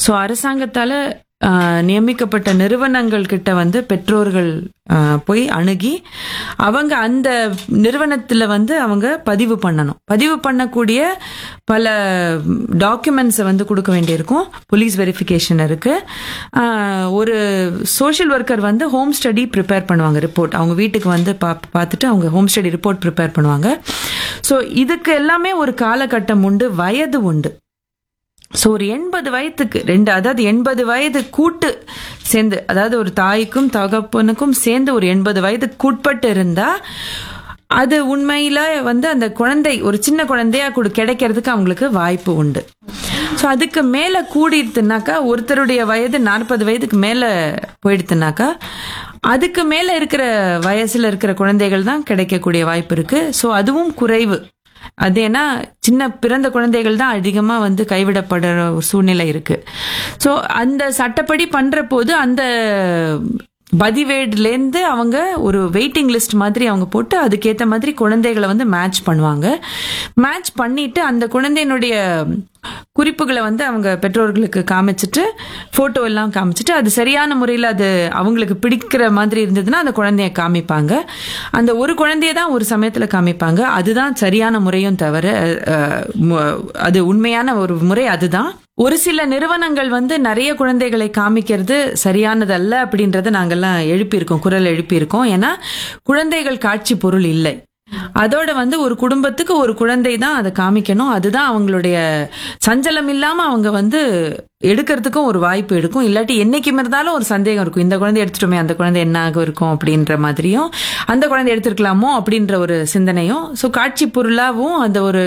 so அரசாங்கத்தால ஆஹ், நியமிக்கப்பட்ட நிறுவனங்கள் கிட்ட வந்து பெற்றோர்கள் ஆஹ், போய் அணுகி அவங்க அந்த நிறுவனத்துல வந்து அவங்க பதிவு பண்ணணும் பதிவு பண்ணக்கூடிய பல டாக்குமெண்ட்ஸை வந்து கொடுக்க வேண்டியிருக்கும் போலீஸ் வெரிஃபிகேஷன் இருக்கு ஆஹ், ஒரு சோஷியல் ஒர்க்கர் வந்து ஹோம் ஸ்டடி ப்ரிப்பேர் பண்ணுவாங்க ரிப்போர்ட் அவங்க வீட்டுக்கு வந்து பா பார்த்துட்டு அவங்க ஹோம் ஸ்டடி ரிப்போர்ட் ப்ரிப்பேர் பண்ணுவாங்க ஸோ இதுக்கு எல்லாமே ஒரு காலகட்டம் உண்டு வயது உண்டு ஸோ ஒரு எண்பது வயதுக்கு ரெண்டு அதாவது எண்பது வயது கூட்டு சேர்ந்து அதாவது ஒரு தாய்க்கும் தகப்பனுக்கும் சேர்ந்து ஒரு எண்பது வயதுக்கு உட்பட்டு இருந்தா அது உண்மையில வந்து அந்த குழந்தை ஒரு சின்ன குழந்தையா கூட கிடைக்கிறதுக்கு அவங்களுக்கு வாய்ப்பு உண்டு ஸோ அதுக்கு மேலே கூடிடுத்துனாக்கா ஒருத்தருடைய வயது நாற்பது வயதுக்கு மேலே போயிடுத்துனாக்கா அதுக்கு மேலே இருக்கிற வயசுல இருக்கிற குழந்தைகள் தான் கிடைக்கக்கூடிய வாய்ப்பு இருக்கு ஸோ அதுவும் குறைவு அது ஏன்னா சின்ன பிறந்த குழந்தைகள் தான் அதிகமாக வந்து கைவிடப்படுற ஒரு சூழ்நிலை இருக்கு ஸோ அந்த சட்டப்படி பண்ற போது அந்த பதிவேடுலேருந்து அவங்க ஒரு வெயிட்டிங் லிஸ்ட் மாதிரி அவங்க போட்டு அதுக்கேற்ற மாதிரி குழந்தைகளை வந்து மேட்ச் பண்ணுவாங்க மேட்ச் பண்ணிட்டு அந்த குழந்தையினுடைய குறிப்புகளை வந்து அவங்க பெற்றோர்களுக்கு காமிச்சிட்டு ஃபோட்டோ எல்லாம் காமிச்சிட்டு அது சரியான முறையில் அது அவங்களுக்கு பிடிக்கிற மாதிரி இருந்ததுன்னா அந்த குழந்தைய காமிப்பாங்க அந்த ஒரு குழந்தைய தான் ஒரு சமயத்தில் காமிப்பாங்க அதுதான் சரியான முறையும் தவிர அஹ், மு- அது உண்மையான ஒரு முறை அதுதான் ஒரு சில நிறுவனங்கள் வந்து நிறைய குழந்தைகளை காமிக்கிறது சரியானதல்ல அப்படின்றத நாங்கெல்லாம் எழுப்பியிருக்கோம் குரல் எழுப்பியிருக்கோம் ஏன்னா குழந்தைகள் காட்சி பொருள் இல்லை அதோட வந்து ஒரு குடும்பத்துக்கு ஒரு குழந்தை தான் அதை காமிக்கணும் அதுதான் அவங்களுடைய சஞ்சலம் இல்லாம அவங்க வந்து எடுக்கிறதுக்கும் ஒரு வாய்ப்பு எடுக்கும் இல்லாட்டி என்னைக்கும் இருந்தாலும் ஒரு சந்தேகம் இருக்கும் இந்த குழந்தை எடுத்துட்டோமே அந்த குழந்தை என்ன ஆக இருக்கும் அப்படின்ற மாதிரியும் அந்த குழந்தை எடுத்திருக்கலாமோ அப்படின்ற ஒரு சிந்தனையும் ஸோ காட்சி பொருளாகவும் அந்த ஒரு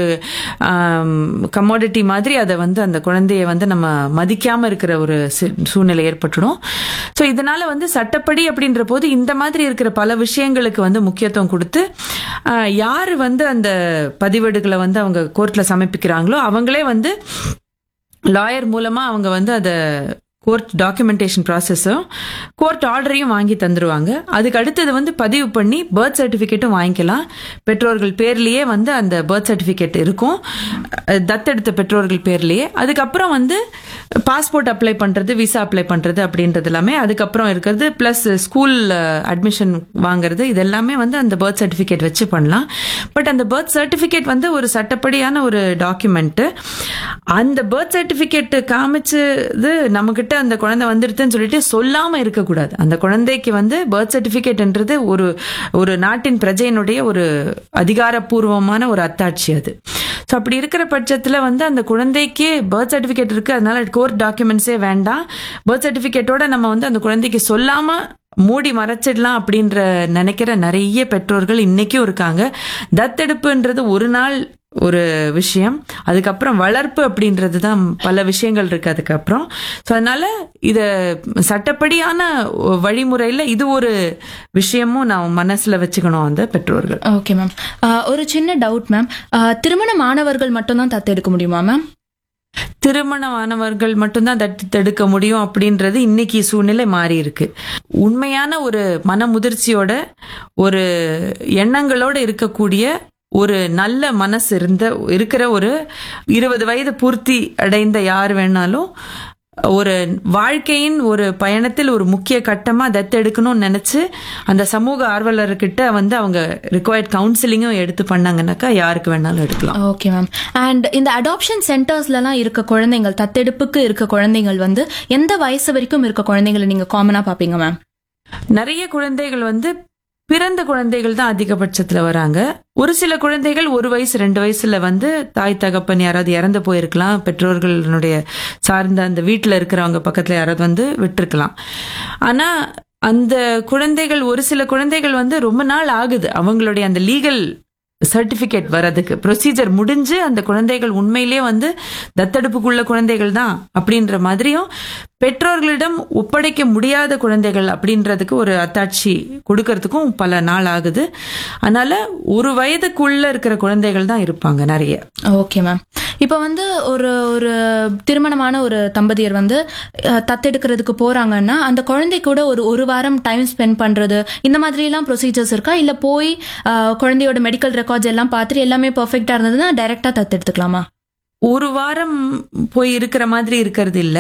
கமோடிட்டி மாதிரி அதை வந்து அந்த குழந்தைய வந்து நம்ம மதிக்காம இருக்கிற ஒரு சி- சூழ்நிலை ஏற்பட்டுடும் ஸோ இதனால வந்து சட்டப்படி அப்படின்ற போது இந்த மாதிரி இருக்கிற பல விஷயங்களுக்கு வந்து முக்கியத்துவம் கொடுத்து ஆஹ், யாரு வந்து அந்த பதிவேடுகளை வந்து அவங்க கோர்ட்ல சமர்ப்பிக்கிறாங்களோ அவங்களே வந்து லாயர் மூலமா அவங்க வந்து அதை கோர்ட் டாக்குமெண்டேஷன் ப்ராசஸும் கோர்ட் ஆர்டரையும் வாங்கி தந்துருவாங்க அதுக்கு அடுத்தது வந்து பதிவு பண்ணி பர்த் சர்டிஃபிகேட்டும் வாங்கிக்கலாம் பெற்றோர்கள் பேர்லயே வந்து அந்த பர்த் சர்டிஃபிகேட் இருக்கும் அஹ் தத்தெடுத்த பெற்றோர்கள் பேர்லயே அதுக்கப்புறம் வந்து பாஸ்போர்ட் அப்ளை பண்றது விசா அப்ளை பண்றது அப்படின்றது எல்லாமே அதுக்கப்புறம் இருக்கிறது பிளஸ் ஸ்கூல் அட்மிஷன் வாங்குறது இது எல்லாமே வந்து அந்த பர்த் சர்டிஃபிகேட் வச்சு பண்ணலாம் பட் அந்த பர்த் சர்டிஃபிகேட் வந்து ஒரு சட்டப்படியான ஒரு டாக்குமெண்ட் அந்த பர்த் சர்டிஃபிகேட் காமிச்சது நம்மகிட்ட அந்த குழந்தை வந்துடுதுன்னு சொல்லிட்டு சொல்லாம இருக்கக்கூடாது அந்த குழந்தைக்கு வந்து பர்த் சர்டிஃபிகேட்ன்றது ஒரு ஒரு நாட்டின் பிரஜையினுடைய ஒரு அதிகாரப்பூர்வமான ஒரு அத்தாட்சி அது ஸோ அப்படி இருக்கிற பட்சத்தில் வந்து அந்த குழந்தைக்கு பர்த் சர்டிஃபிகேட் இருக்கு அதனால கோர்ட் டாக்குமெண்ட்ஸே வேண்டாம் பர்த் சர்டிஃபிகேட்டோட நம்ம வந்து அந்த குழந்தைக்கு சொல்லாம மூடி மறைச்சிடலாம் அப்படின்ற நினைக்கிற நிறைய பெற்றோர்கள் இன்னைக்கும் இருக்காங்க தத்தெடுப்புன்றது ஒரு நாள் ஒரு விஷயம் அதுக்கப்புறம் வளர்ப்பு அப்படின்றது தான் பல விஷயங்கள் இருக்கு அதுக்கப்புறம் ஸோ அதனால இத சட்டப்படியான வழிமுறையில் இது ஒரு விஷயமும் நான் மனசுல வச்சுக்கணும் அந்த பெற்றோர்கள் ஓகே மேம் ஒரு சின்ன டவுட் மேம் திருமண மாணவர்கள் மட்டும்தான் தத்தெடுக்க முடியுமா மேம் திருமணமானவர்கள் மட்டும்தான் தட்டி தடுக்க முடியும் அப்படின்றது இன்னைக்கு சூழ்நிலை மாறி இருக்கு உண்மையான ஒரு மன முதிர்ச்சியோட ஒரு எண்ணங்களோட இருக்கக்கூடிய ஒரு நல்ல மனசு இருந்த இருக்கிற ஒரு இருபது வயது பூர்த்தி அடைந்த யார் வேணாலும் ஒரு வாழ்க்கையின் ஒரு பயணத்தில் ஒரு முக்கிய கட்டமா தத்தெடுக்கணும்னு நினைச்சு அந்த சமூக ஆர்வலர்கிட்ட வந்து அவங்க ரிக்வயர்ட் கவுன்சிலிங்கும் எடுத்து பண்ணாங்கன்னாக்கா யாருக்கு வேணாலும் எடுக்கலாம் ஓகே மேம் அண்ட் இந்த அடாப்ஷன் சென்டர்ஸ்லலாம் இருக்க குழந்தைகள் தத்தெடுப்புக்கு இருக்க குழந்தைகள் வந்து எந்த வயசு வரைக்கும் இருக்க குழந்தைங்களை நீங்க காமனா பாப்பீங்க மேம் நிறைய குழந்தைகள் வந்து பிறந்த குழந்தைகள் தான் அதிகபட்சத்துல வராங்க ஒரு சில குழந்தைகள் ஒரு வயசு ரெண்டு வயசுல வந்து தாய் தகப்பன் யாராவது இறந்து போயிருக்கலாம் பெற்றோர்களுடைய சார்ந்த அந்த வீட்டில் இருக்கிறவங்க பக்கத்துல யாராவது வந்து விட்டுருக்கலாம் ஆனா அந்த குழந்தைகள் ஒரு சில குழந்தைகள் வந்து ரொம்ப நாள் ஆகுது அவங்களுடைய அந்த லீகல் சர்டிபிகேட் வர்றதுக்கு ப்ரொசீஜர் முடிஞ்சு அந்த குழந்தைகள் உண்மையிலேயே வந்து தத்தெடுப்புக்குள்ள குழந்தைகள் தான் அப்படின்ற மாதிரியும் பெற்றோர்களிடம் ஒப்படைக்க முடியாத குழந்தைகள் அப்படின்றதுக்கு ஒரு அத்தாட்சி கொடுக்கறதுக்கும் பல நாள் ஆகுது அதனால ஒரு வயதுக்குள்ள இருக்கிற குழந்தைகள் தான் இருப்பாங்க நிறைய ஓகே மேம் இப்போ வந்து ஒரு ஒரு திருமணமான ஒரு தம்பதியர் வந்து அஹ், தத்தெடுக்கிறதுக்கு போறாங்கன்னா அந்த குழந்தை கூட ஒரு ஒரு வாரம் டைம் ஸ்பெண்ட் பண்றது இந்த மாதிரி எல்லாம் ப்ரொசீஜர்ஸ் இருக்கா இல்ல போய் அஹ், குழந்தையோட மெடிக்கல் ரெக்கார்ட்ஸ் எல்லாம் பார்த்துட்டு எல்லாமே பெர்ஃபெக்டா இருந்ததுன்னா டைரக்டா தத்தெடுத்துக்கலாமா ஒரு வாரம் போய் இருக்கிற மாதிரி இருக்கிறது இல்ல